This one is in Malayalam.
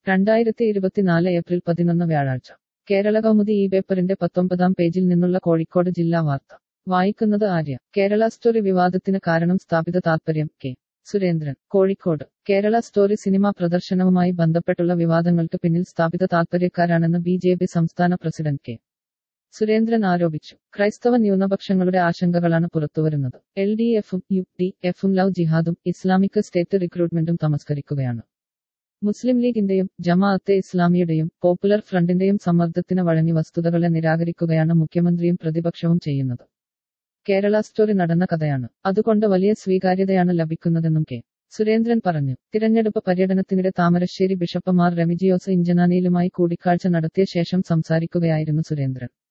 രണ്ടായിരത്തി ഇരുപത്തിനാല് ഏപ്രിൽ പതിനൊന്ന് വ്യാഴാഴ്ച കേരള കൗമുദി ഈ പേപ്പറിന്റെ പത്തൊമ്പതാം പേജിൽ നിന്നുള്ള കോഴിക്കോട് ജില്ലാ വാർത്ത വായിക്കുന്നത് ആര്യ കേരള സ്റ്റോറി വിവാദത്തിന് കാരണം സ്ഥാപിത താത്പര്യം K Surendran Kozhikode Kerala story cinema പ്രദർശനവുമായി ബന്ധപ്പെട്ടുള്ള വിവാദങ്ങൾക്ക് പിന്നിൽ സ്ഥാപിത താത്പര്യക്കാരാണെന്ന് ബി ജെ പി സംസ്ഥാന പ്രസിഡന്റ് കെ സുരേന്ദ്രൻ ആരോപിച്ചു ക്രൈസ്തവ ന്യൂനപക്ഷങ്ങളുടെ ആശങ്കകളാണ് പുറത്തുവരുന്നത് എൽ ഡി എഫും യു ഡി എഫും ലവ് ജിഹാദും ഇസ്ലാമിക് സ്റ്റേറ്റ് റിക്രൂട്ട്മെന്റും തമസ്കരിക്കുകയാണ് മുസ്ലിം ലീഗിന്റെയും ജമാഅത്തെ ഇസ്ലാമിയുടെയും പോപ്പുലർ ഫ്രണ്ടിന്റെയും സമ്മർദ്ദത്തിന് വഴങ്ങി വസ്തുതകളെ നിരാകരിക്കുകയാണ് മുഖ്യമന്ത്രിയും പ്രതിപക്ഷവും ചെയ്യുന്നത് കേരള സ്റ്റോറി നടന്ന കഥയാണ് അതുകൊണ്ട് വലിയ സ്വീകാര്യതയാണ് ലഭിക്കുന്നതെന്നും കെ സുരേന്ദ്രൻ പറഞ്ഞു തിരഞ്ഞെടുപ്പ് പര്യടനത്തിനിടെ താമരശ്ശേരി ബിഷപ്പ് മാർ റെമിജിയോസ് ഇഞ്ചനാനിയിലുമായി കൂടിക്കാഴ്ച നടത്തിയ ശേഷം സംസാരിക്കുകയായിരുന്നു സുരേന്ദ്രൻ